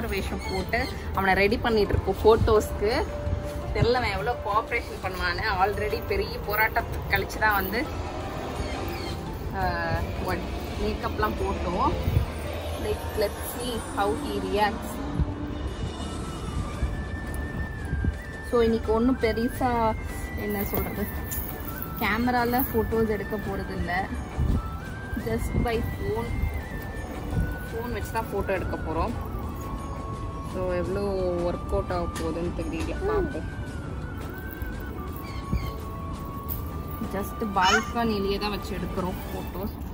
மாறு வேஷம் போட்டு அவனை ரெடி பண்ணிட்டு இருக்கோம் ஃபோட்டோஸ்க்கு தெரில அவன் எவ்வளோ கோஆப்ரேஷன் பண்ணுவான்னு ஆல்ரெடி பெரிய போராட்டத்துக்கு கழிச்சு தான் வந்து மேக்கப்லாம் போட்டோம் like let see how he reacts so இன்னைக்கு ஒன்றும் பெருசாக என்ன சொல்கிறது கேமராவில் ஃபோட்டோஸ் எடுக்க போகிறது இல்லை ஜஸ்ட் பை ஃபோன் ஃபோன் வச்சு தான் ஃபோட்டோ எடுக்க போகிறோம் ஸோ எவ்வளோ ஒர்க் அவுட் ஆக போகுதுன்னு தெரியல பார்ப்போம் ஜஸ்ட் பால்கனிலேயே தான் வச்சு எடுக்கிறோம் ஃபோட்டோஸ்